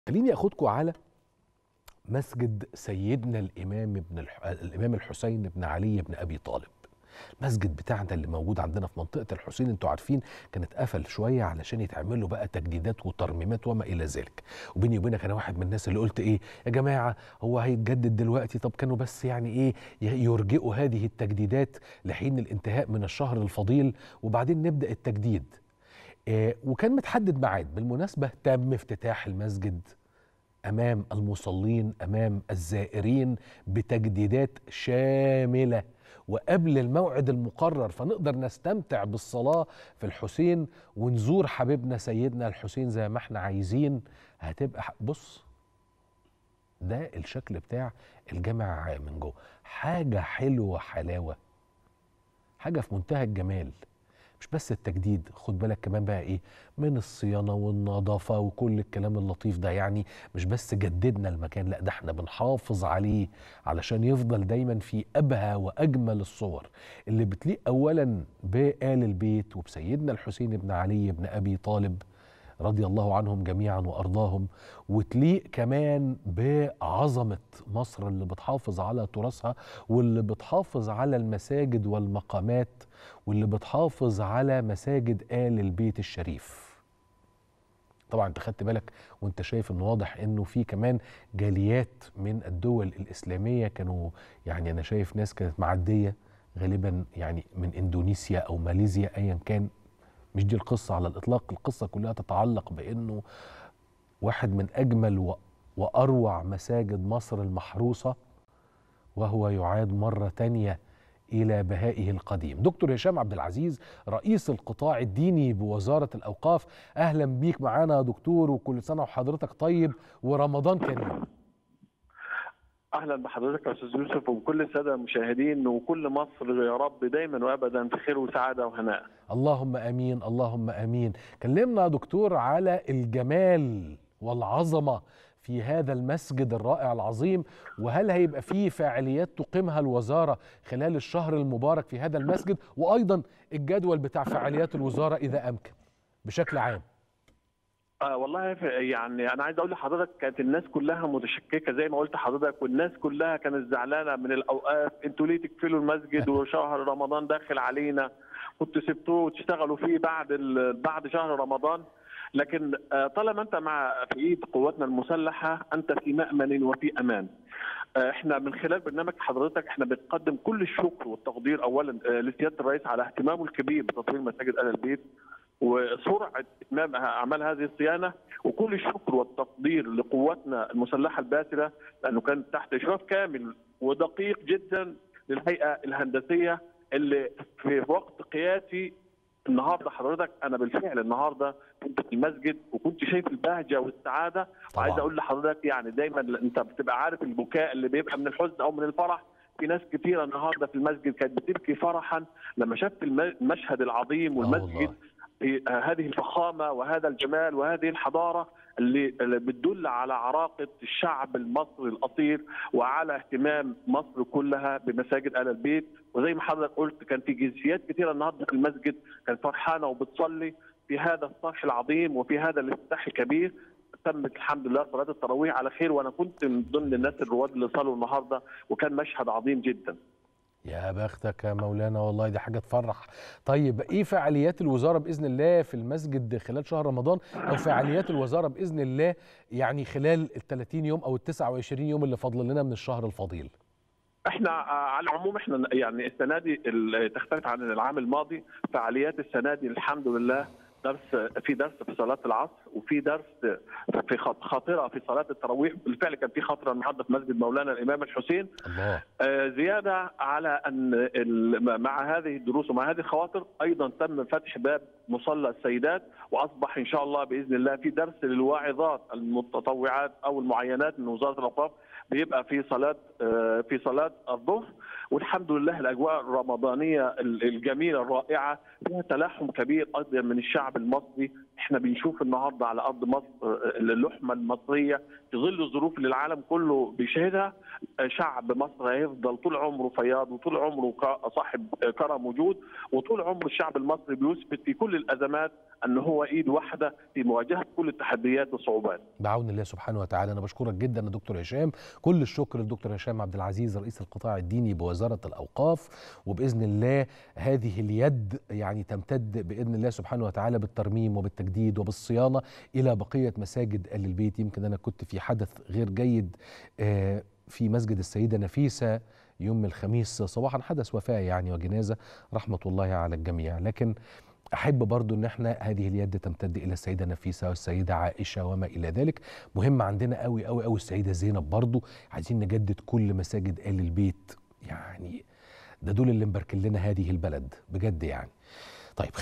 خليني اخدكم على مسجد سيدنا الامام ابن الح... الامام الحسين بن علي بن ابي طالب المسجد بتاعنا اللي موجود عندنا في منطقه الحسين انتوا عارفين كانت قفل شويه علشان يتعمل له بقى تجديدات وترميمات وما الى ذلك وبيني وبينك انا واحد من الناس اللي قلت ايه يا جماعه هو هيتجدد دلوقتي طب كانوا بس يعني ايه يرجئوا هذه التجديدات لحين الانتهاء من الشهر الفضيل وبعدين نبدا التجديد آه وكان متحدد ميعاد بالمناسبه تم افتتاح المسجد امام المصلين امام الزائرين بتجديدات شامله وقبل الموعد المقرر فنقدر نستمتع بالصلاه في الحسين ونزور حبيبنا سيدنا الحسين زي ما احنا عايزين هتبقى بص ده الشكل بتاع الجامع من جوه حاجه حلوه حلاوه حاجه في منتهى الجمال مش بس التجديد خد بالك كمان بقى ايه من الصيانه والنظافه وكل الكلام اللطيف ده يعني مش بس جددنا المكان لا ده احنا بنحافظ عليه علشان يفضل دايما في ابهى واجمل الصور اللي بتليق اولا بآل البيت وبسيدنا الحسين بن علي بن ابي طالب رضي الله عنهم جميعا وارضاهم وتليق كمان بعظمه مصر اللي بتحافظ على تراثها واللي بتحافظ على المساجد والمقامات واللي بتحافظ على مساجد آل البيت الشريف طبعا انت خدت بالك وانت شايف انه واضح انه في كمان جاليات من الدول الاسلاميه كانوا يعني انا شايف ناس كانت معديه غالبا يعني من اندونيسيا او ماليزيا ايا كان مش دي القصة على الإطلاق القصة كلها تتعلق بأنه واحد من أجمل وأروع مساجد مصر المحروسة وهو يعاد مرة تانية إلى بهائه القديم دكتور هشام عبد العزيز رئيس القطاع الديني بوزارة الأوقاف أهلا بيك معانا يا دكتور وكل سنة وحضرتك طيب ورمضان كريم اهلا بحضرتك يا استاذ يوسف وبكل الساده المشاهدين وكل مصر يا رب دايما وابدا في خير وسعاده وهناء. اللهم امين اللهم امين. كلمنا يا دكتور على الجمال والعظمه في هذا المسجد الرائع العظيم وهل هيبقى فيه فعاليات تقيمها الوزاره خلال الشهر المبارك في هذا المسجد وايضا الجدول بتاع فعاليات الوزاره اذا امكن بشكل عام. آه والله يعني انا عايز اقول لحضرتك كانت الناس كلها متشككه زي ما قلت لحضرتك والناس كلها كانت زعلانه من الاوقات انتوا ليه تقفلوا المسجد وشهر رمضان داخل علينا كنتوا سبتوه وتشتغلوا فيه بعد بعد شهر رمضان لكن آه طالما انت مع في ايد قواتنا المسلحه انت في مامن وفي امان. آه احنا من خلال برنامج حضرتك احنا بنقدم كل الشكر والتقدير اولا لسياده الرئيس على اهتمامه الكبير بتطوير مساجد ال البيت وسرعه اتمام اعمال هذه الصيانه وكل الشكر والتقدير لقواتنا المسلحه الباسله لانه كان تحت اشراف كامل ودقيق جدا للهيئه الهندسيه اللي في وقت قياسي النهارده حضرتك انا بالفعل النهارده كنت في المسجد وكنت شايف البهجه والسعاده وعايز اقول لحضرتك يعني دايما انت بتبقى عارف البكاء اللي بيبقى من الحزن او من الفرح في ناس كثيره النهارده في المسجد كانت بتبكي فرحا لما شافت المشهد العظيم والمسجد هذه الفخامه وهذا الجمال وهذه الحضاره اللي, اللي بتدل على عراقه الشعب المصري الاصيل وعلى اهتمام مصر كلها بمساجد ال البيت وزي ما حضرتك قلت كان في جنسيات كثيره النهارده في المسجد كانت فرحانه وبتصلي في هذا الصرح العظيم وفي هذا الافتتاح الكبير تمت الحمد لله صلاه التراويح على خير وانا كنت من ضمن الناس الرواد اللي صلوا النهارده وكان مشهد عظيم جدا. يا بختك يا مولانا والله دي حاجه تفرح طيب ايه فعاليات الوزاره باذن الله في المسجد خلال شهر رمضان او فعاليات الوزاره باذن الله يعني خلال ال 30 يوم او ال 29 يوم اللي فاضل لنا من الشهر الفضيل احنا على العموم احنا يعني السنه دي تختلف عن العام الماضي فعاليات السنه دي الحمد لله درس في درس في صلاه العصر وفي درس في خاطره في صلاه التراويح بالفعل كان في خاطره النهارده في مسجد مولانا الامام الحسين الله. آه زياده على ان مع هذه الدروس ومع هذه الخواطر ايضا تم فتح باب مصلى السيدات واصبح ان شاء الله باذن الله في درس للواعظات المتطوعات او المعينات من وزاره الاوقاف بيبقى في صلاه آه في صلاه الظهر والحمد لله الاجواء الرمضانيه الجميله الرائعه فيها تلاحم كبير ايضا من الشعب المصري احنا بنشوف النهارده على ارض مصر اللحمه المصريه في ظل الظروف اللي العالم كله بيشهدها شعب مصر هيفضل طول عمره فياض وطول عمره صاحب كرم وجود وطول عمر الشعب المصري بيثبت في كل الازمات ان هو ايد واحده في مواجهه كل التحديات والصعوبات بعون الله سبحانه وتعالى انا بشكرك جدا يا دكتور هشام كل الشكر للدكتور هشام عبد العزيز رئيس القطاع الديني بوزاره الاوقاف وباذن الله هذه اليد يعني تمتد باذن الله سبحانه وتعالى بالترميم وبالتجديد وبالصيانه الى بقيه مساجد ال البيت يمكن انا كنت في حدث غير جيد آه، في مسجد السيده نفيسه يوم الخميس صباحا حدث وفاه يعني وجنازه رحمه الله على الجميع لكن احب برضو ان احنا هذه اليد تمتد الى السيده نفيسه والسيده عائشه وما الى ذلك مهم عندنا قوي قوي قوي السيده زينب برضو عايزين نجدد كل مساجد ال البيت يعني ده دول اللي مباركين لنا هذه البلد بجد يعني